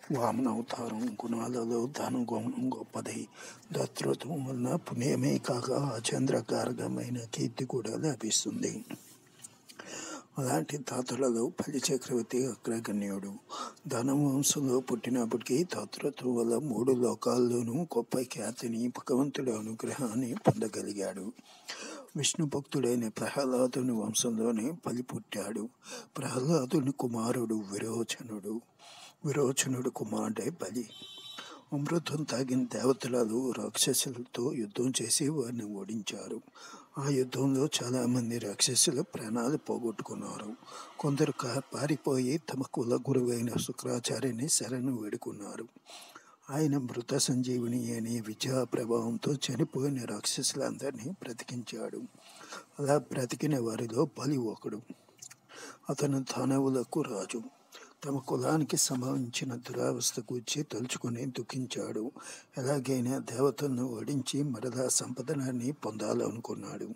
వామన అవతారం గుణాలలో దాన గుణం గొప్పది దాతృత్వం వలన పుణ్యమే కాక చంద్రకారకమైన కీర్తి కూడా లభిస్తుంది అలాంటి తాతలలో పల్లి చక్రవర్తి అగ్రగణ్యుడు ధనవంశంలో పుట్టినప్పటికీ తాతృత్వం వల్ల మూడు లోకాల్లోనూ గొప్ప ఖ్యాతిని భగవంతుడి అనుగ్రహాన్ని పొందగలిగాడు విష్ణు భక్తుడైన ప్రహ్లాదుని వంశంలోనే బలి పుట్టాడు ప్రహ్లాదుని కుమారుడు విరోచనుడు విరోచనుడు కుమారుడే బలి అమృతం తాగిన దేవతలు రాక్షసులతో యుద్ధం చేసి వారిని ఓడించారు ఆ యుద్ధంలో చాలామంది రాక్షసులు ప్రాణాలు పోగొట్టుకున్నారు కొందరు కా- పారిపోయి తమ కుల గురువైన శుక్రాచార్యని శరణు వేడుకున్నారు ఆయన మృత సంజీవిని అనే విద్యా ప్రభావంతో చనిపోయిన రాక్షసులందరినీ బ్రతికించాడు అలా బ్రతికిన వారిలో బలి ఒకడు అతను దానవులకు రాజు తమ కులానికి సంభవించిన దురావస్థ గురించి తలుచుకుని దుఃఖించాడు ఎలాగైనా దేవతలను ఓడించి మరలా సంపదనాన్ని పొందాలనుకున్నాడు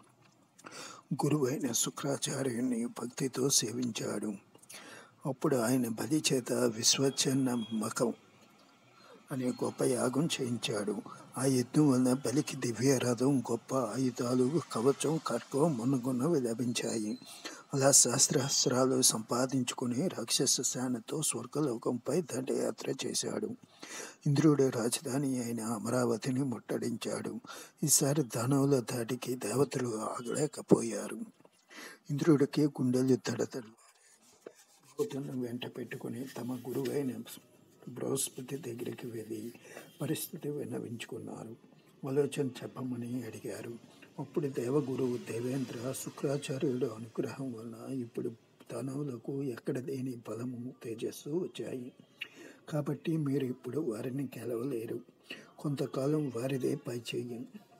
గురువైన శుక్రాచార్యుని భక్తితో సేవించాడు అప్పుడు ఆయన బలి చేత విశ్వచన్న మకం అనే గొప్ప యాగం చేయించాడు ఆ యజ్ఞం వలన బలికి దివ్య రథం గొప్ప ఆయుధాలు కవచం ఖడ్గం మునుగున్నవి లభించాయి అలా శాస్త్రాస్త్రాలు సంపాదించుకుని రాక్షస సేనతో స్వర్గలోకంపై దండయాత్ర చేశాడు ఇంద్రుడి రాజధాని అయిన అమరావతిని ముట్టడించాడు ఈసారి దానవుల దాటికి దేవతలు ఆగలేకపోయారు ఇంద్రుడికి గుండెలు తడతడు భూతులను వెంట పెట్టుకుని తమ గురువైన బృహస్పతి దగ్గరికి వెళ్ళి పరిస్థితి విన్నవించుకున్నారు ఆలోచన చెప్పమని అడిగారు అప్పుడు దేవగురువు దేవేంద్ర శుక్రాచార్యుడు అనుగ్రహం వలన ఇప్పుడు దానవులకు ఎక్కడ లేని బలము తేజస్సు వచ్చాయి కాబట్టి మీరు ఇప్పుడు వారిని గెలవలేరు కొంతకాలం వారిదే పై చెయ్యి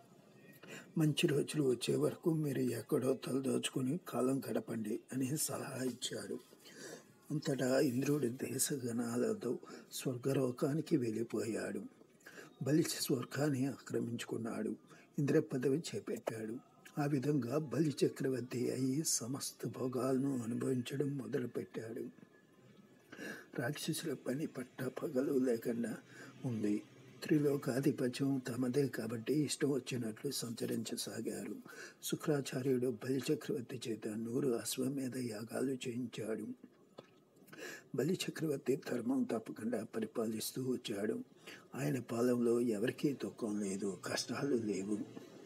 మంచి రోజులు వచ్చే వరకు మీరు ఎక్కడో తలదోచుకుని కాలం గడపండి అని సలహా ఇచ్చాడు అంతటా ఇంద్రుడి దేశగణాలతో స్వర్గలోకానికి వెళ్ళిపోయాడు బలి స్వర్గాన్ని ఆక్రమించుకున్నాడు ఇంద్ర పదవి చేపట్టాడు ఆ విధంగా బలి చక్రవర్తి అయి సమస్త భోగాలను అనుభవించడం మొదలుపెట్టాడు రాక్షసుల పని పట్ట పగలు లేకుండా ఉంది త్రిలోకాధిపత్యం తమదే కాబట్టి ఇష్టం వచ్చినట్లు సంచరించసాగారు శుక్రాచార్యుడు బలి చక్రవర్తి చేత నూరు అశ్వమేధ యాగాలు చేయించాడు బలి చక్రవర్తి ధర్మం తప్పకుండా పరిపాలిస్తూ వచ్చాడు ఆయన పాలనలో ఎవరికీ దుఃఖం లేదు కష్టాలు లేవు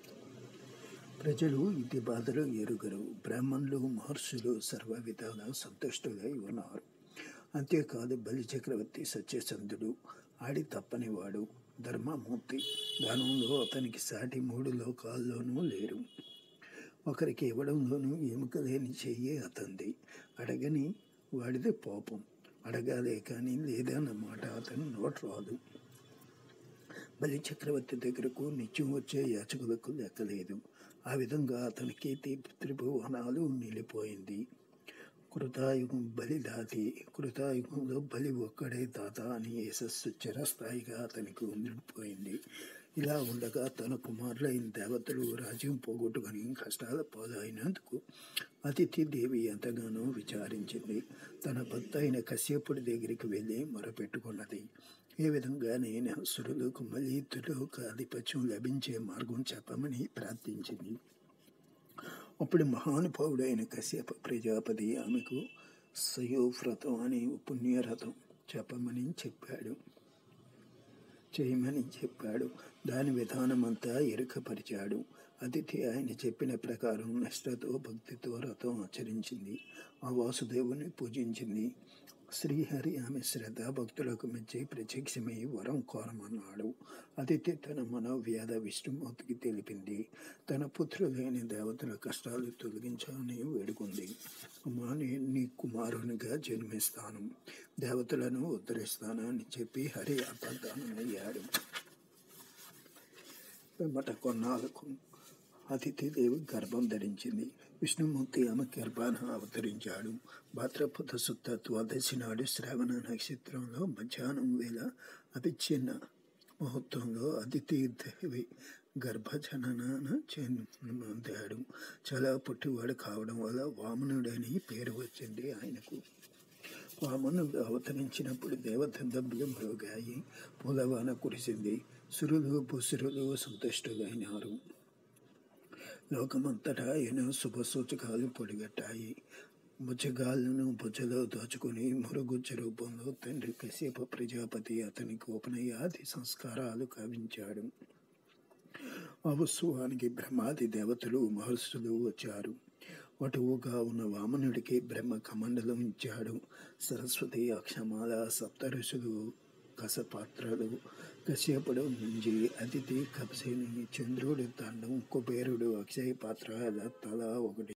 ప్రజలు ఇది బాధలు ఎరుగరు బ్రాహ్మణులు మహర్షులు సర్వ విధాల సంతుష్టులై ఉన్నారు అంతేకాదు బలి చక్రవర్తి సత్యచంద్రుడు ఆడి తప్పనివాడు ధర్మమూర్తి దానంలో అతనికి సాటి మూడు లోకాల్లోనూ లేరు ఒకరికి ఇవ్వడంలోనూ ఎముక లేని చెయ్యి అతంది అడగని వాడిది పాపం అడగాలే కానీ లేదన్నమాట అతను నోట్ రాదు బలి చక్రవర్తి దగ్గరకు నిత్యం వచ్చే యాచకులకు లెక్కలేదు ఆ విధంగా అతనికి త్రిభువనాలు నిలిపోయింది కృతాయుగం బలి దాటి కృతాయుగంలో బలి ఒక్కడే దాత అని యశస్సు చిరస్థాయిగా అతనికి ఉండిపోయింది ఇలా ఉండగా తన కుమారులైన దేవతలు రాజ్యం పోగొట్టుకుని కష్టాల పాలైనందుకు అతిథి దేవి ఎంతగానో విచారించింది తన భర్త అయిన కశ్యపుడి దగ్గరికి వెళ్ళి మొరపెట్టుకున్నది ఏ విధంగా నేను సురులకు మళ్ళీ త్రిలోక ఆధిపత్యం లభించే మార్గం చెప్పమని ప్రార్థించింది అప్పుడు మహానుభావుడైన కశ్యప ప్రజాపతి ఆమెకు సయోవ్రతం అనే పుణ్యరథం చెప్పమని చెప్పాడు చేయమని చెప్పాడు దాని విధానమంతా ఎరుకపరిచాడు అతిథి ఆయన చెప్పిన ప్రకారం నిష్ఠతో భక్తితో రథం ఆచరించింది ఆ వాసుదేవుని పూజించింది శ్రీహరి ఆమె శ్రద్ధ భక్తులకు మెచ్చి ప్రత్యక్షమై వరం కోరమన్నాడు అతిథి తన మనోవ్యాధ విష్ణుమూర్తికి తెలిపింది తన పుత్రులైన దేవతల కష్టాలు తొలగించాలని వేడుకుంది అమ్మా నేను నీ కుమారునిగా జన్మిస్తాను దేవతలను ఉద్ధరిస్తాను అని చెప్పి హరి అబద్ధానయ్యాడు పిమ్మట కొన్నాళ్ళకు అతిథిదేవి గర్భం ధరించింది విష్ణుమూర్తి ఆమె గర్భాన అవతరించాడు భాద్రపద శుద్ధ ద్వాదశి నాడు శ్రావణ నక్షత్రంలో మధ్యాహ్నం వేళ అభిచ్ఛిన్న ముహూర్తంలో అదితి దేవి గర్భజనన చెందాడు చాలా పుట్టివాడు కావడం వల్ల వామనుడని పేరు వచ్చింది ఆయనకు వామనుడు అవతరించినప్పుడు దేవతందములు మ్రోగాయి పూలవాన కురిసింది సురులు పుసురులు సంతుష్టులైనారు లోకమంతటా ఎన్నో శుభ సూచకాలు పొడిగట్టాయి బుచ్చగాళ్ళను బుచ్చలో దోచుకుని మురుగుజ్జ రూపంలో తండ్రి కశ్యప ప్రజాపతి అతనికి ఉపనయాది సంస్కారాలు కవించాడు ఆ ఉత్సవానికి బ్రహ్మాది దేవతలు మహర్షులు వచ్చారు వటువుగా ఉన్న వామనుడికి బ్రహ్మ కమండలం ఇచ్చాడు సరస్వతి అక్షమాల సప్త ఋషులు కసపాత్రలు కశ్యపుడు నుంచి అతిథి కప్సేని చంద్రుడి దండం కుబేరుడు అక్షయ పాత్ర తల ఒకటి